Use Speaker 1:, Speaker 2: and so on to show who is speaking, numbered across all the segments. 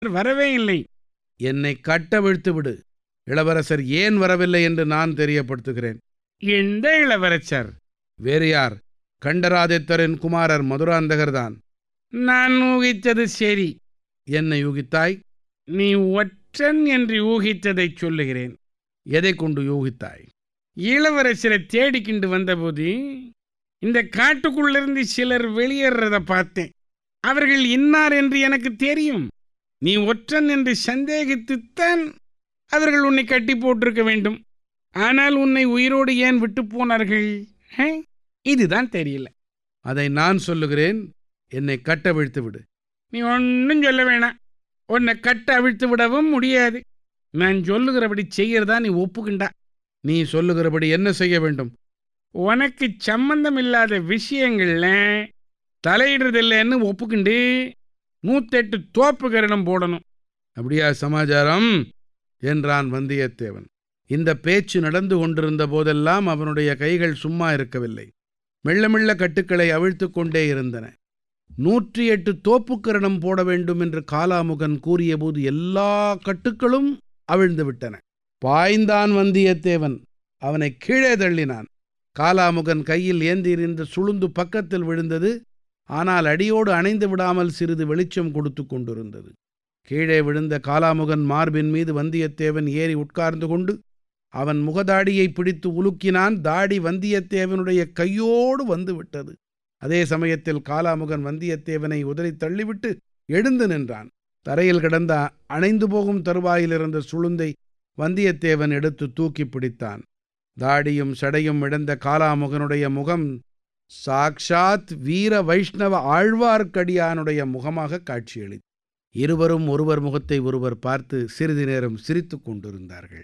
Speaker 1: வரவே இல்லை
Speaker 2: என்னை கட்டவிழ்த்து விடு இளவரசர் ஏன் வரவில்லை என்று நான் தெரியப்படுத்துகிறேன்
Speaker 1: எந்த இளவரசர்
Speaker 2: வேறு யார் கண்டராதித்தரின் குமாரர் மதுராந்தகர்தான்
Speaker 1: நான் ஊகித்தது சரி
Speaker 2: என்னை யூகித்தாய்
Speaker 1: நீ ஒற்றன் என்று ஊகித்ததைச் சொல்லுகிறேன்
Speaker 2: எதை கொண்டு யூகித்தாய்
Speaker 1: இளவரசரை தேடிக்கிண்டு வந்தபோது இந்த காட்டுக்குள்ளிருந்து சிலர் வெளியேறத பார்த்தேன் அவர்கள் இன்னார் என்று எனக்கு தெரியும் நீ ஒற்றன் என்று சந்தேகித்துத்தான் அவர்கள் உன்னை கட்டி போட்டிருக்க வேண்டும் ஆனால் உன்னை உயிரோடு ஏன் விட்டு போனார்கள் ஹே? இதுதான் தெரியல
Speaker 2: அதை நான் சொல்லுகிறேன் என்னை கட்டவிழ்த்து விடு
Speaker 1: நீ ஒன்றும் சொல்ல வேணாம் உன்னை கட்ட அவிழ்த்து விடவும் முடியாது நான் சொல்லுகிறபடி செய்யறதா நீ ஒப்புக்கிண்டா
Speaker 2: நீ சொல்லுகிறபடி என்ன செய்ய வேண்டும்
Speaker 1: உனக்கு சம்பந்தம் இல்லாத விஷயங்கள்ல தலையிடுறதில்லைன்னு ஒப்புக்கிண்டு நூத்தெட்டு தோப்பு கரணம் போடணும்
Speaker 2: அப்படியா சமாச்சாரம் என்றான் வந்தியத்தேவன் இந்த பேச்சு நடந்து கொண்டிருந்த போதெல்லாம் அவனுடைய கைகள் சும்மா இருக்கவில்லை மெல்ல மெல்ல கட்டுக்களை அவிழ்த்துக் கொண்டே இருந்தன நூற்றி எட்டு தோப்புக்கரணம் போட வேண்டும் என்று காலாமுகன் கூறியபோது எல்லா கட்டுக்களும் அவிழ்ந்து விட்டன பாய்ந்தான் வந்தியத்தேவன் அவனை கீழே தள்ளினான் காலாமுகன் கையில் ஏந்தியிருந்த சுளுந்து பக்கத்தில் விழுந்தது ஆனால் அடியோடு அணைந்து விடாமல் சிறிது வெளிச்சம் கொடுத்து கொண்டிருந்தது கீழே விழுந்த காலாமுகன் மார்பின் மீது வந்தியத்தேவன் ஏறி உட்கார்ந்து கொண்டு அவன் முகதாடியை பிடித்து உலுக்கினான் தாடி வந்தியத்தேவனுடைய கையோடு வந்து விட்டது அதே சமயத்தில் காலாமுகன் வந்தியத்தேவனை உதறி தள்ளிவிட்டு எழுந்து நின்றான் தரையில் கிடந்த அணைந்து போகும் தருவாயில் இருந்த சுளுந்தை வந்தியத்தேவன் எடுத்து தூக்கி பிடித்தான் தாடியும் சடையும் இழந்த காலாமுகனுடைய முகம் சாக்ஷாத் வீர வைஷ்ணவ ஆழ்வார்க்கடியானுடைய முகமாக காட்சியளித்தது இருவரும் ஒருவர் முகத்தை ஒருவர் பார்த்து சிறிது நேரம் சிரித்துக் கொண்டிருந்தார்கள்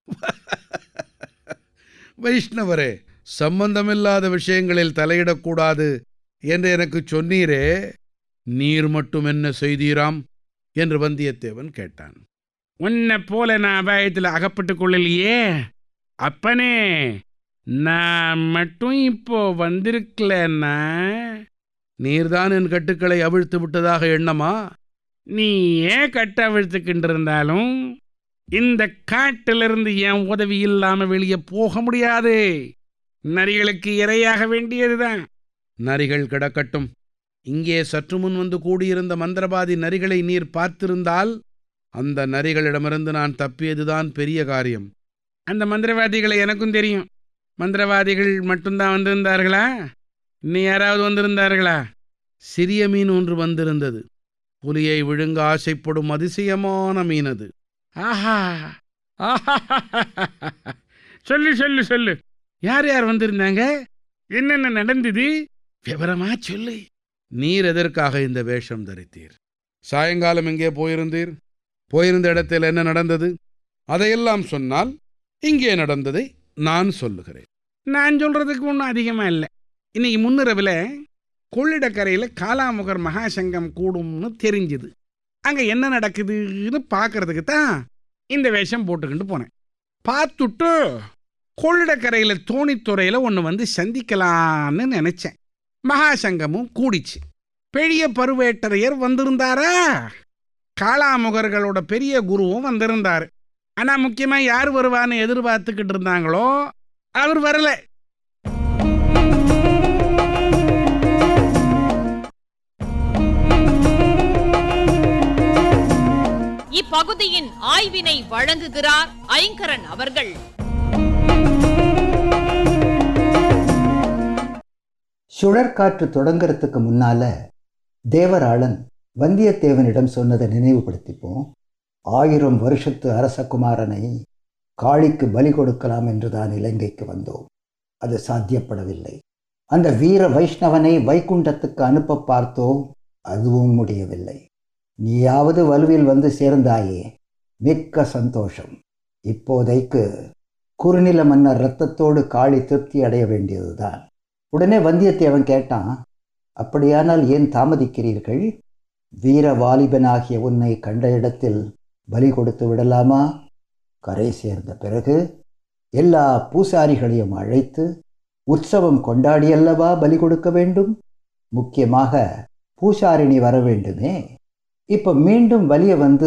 Speaker 2: வைஷ்ணவரே சம்பந்தமில்லாத விஷயங்களில் தலையிடக்கூடாது என்று எனக்கு சொன்னீரே நீர் மட்டும் என்ன செய்தீராம் என்று வந்தியத்தேவன் கேட்டான்
Speaker 1: உன்னை போல நான் அபாயத்தில் அகப்பட்டுக் கொள்ளலையே அப்பனே நான் மட்டும் இப்போ வந்திருக்கலன்னா
Speaker 2: நீர்தான் என் கட்டுக்களை அவிழ்த்து விட்டதாக எண்ணமா
Speaker 1: நீ ஏன் கட்ட அவிழ்த்துக்கிட்டு இருந்தாலும் இந்த காட்டிலிருந்து என் உதவி இல்லாம வெளியே போக முடியாது நரிகளுக்கு இரையாக வேண்டியதுதான்
Speaker 2: நரிகள் கிடக்கட்டும் இங்கே சற்று முன் வந்து கூடியிருந்த மந்திரவாதி நரிகளை நீர் பார்த்திருந்தால் அந்த நரிகளிடமிருந்து நான் தப்பியதுதான் பெரிய காரியம்
Speaker 1: அந்த மந்திரவாதிகளை எனக்கும் தெரியும் மந்திரவாதிகள் மட்டும்தான் வந்திருந்தார்களா இன்னும் யாராவது வந்திருந்தார்களா
Speaker 2: சிறிய மீன் ஒன்று வந்திருந்தது புலியை விழுங்க ஆசைப்படும் அதிசயமான மீன் அது
Speaker 1: ஆஹா ஆஹா சொல்லு சொல்லு சொல்லு யார் யார் வந்திருந்தாங்க என்னென்ன நடந்தது விவரமா சொல்லு
Speaker 2: நீர் எதற்காக இந்த வேஷம் தரித்தீர் சாயங்காலம் எங்கே போயிருந்தீர் போயிருந்த இடத்தில் என்ன நடந்தது அதையெல்லாம் சொன்னால் இங்கே நடந்ததை நான் சொல்லுகிறேன்
Speaker 1: நான் சொல்றதுக்கு ஒன்றும் அதிகமா இல்லை இன்னைக்கு முன்னிரவில் கொள்ளிடக்கரையில் காலாமுகர் மகாசங்கம் கூடும்னு தெரிஞ்சுது அங்கே என்ன நடக்குதுன்னு பார்க்கறதுக்கு தான் இந்த வேஷம் போட்டுக்கிட்டு போனேன் பார்த்துட்டு கொள்ளிடக்கரையில் தோணித்துறையில் ஒன்று வந்து சந்திக்கலான்னு நினச்சேன் மகாசங்கமும் கூடிச்சு பெரிய பருவேட்டரையர் வந்திருந்தாரா காளாமுகர்களோட பெரிய குருவும் வந்திருந்தார் ஆனால் முக்கியமாக யார் வருவான்னு எதிர்பார்த்துக்கிட்டு இருந்தாங்களோ அவர் வரல
Speaker 3: இப்பகுதியின் ஆய்வினை வழங்குகிறார் ஐங்கரன் அவர்கள்
Speaker 4: சுழற்காற்று தொடங்கறதுக்கு முன்னால தேவராளன் வந்தியத்தேவனிடம் சொன்னதை நினைவுபடுத்திப்போம் ஆயிரம் வருஷத்து அரசகுமாரனை காளிக்கு பலி கொடுக்கலாம் என்றுதான் இலங்கைக்கு வந்தோம் அது சாத்தியப்படவில்லை அந்த வீர வைஷ்ணவனை வைகுண்டத்துக்கு அனுப்ப பார்த்தோம் அதுவும் முடியவில்லை நீயாவது வலுவில் வந்து சேர்ந்தாயே மிக்க சந்தோஷம் இப்போதைக்கு குறுநில மன்னர் இரத்தத்தோடு காளி திருப்தி அடைய வேண்டியதுதான் உடனே வந்தியத்தேவன் கேட்டான் அப்படியானால் ஏன் தாமதிக்கிறீர்கள் வீர வாலிபனாகிய உன்னை கண்ட இடத்தில் பலி கொடுத்து விடலாமா கரை சேர்ந்த பிறகு எல்லா பூசாரிகளையும் அழைத்து உற்சவம் கொண்டாடியல்லவா பலி கொடுக்க வேண்டும் முக்கியமாக பூசாரிணி வர வேண்டுமே இப்போ மீண்டும் வலிய வந்து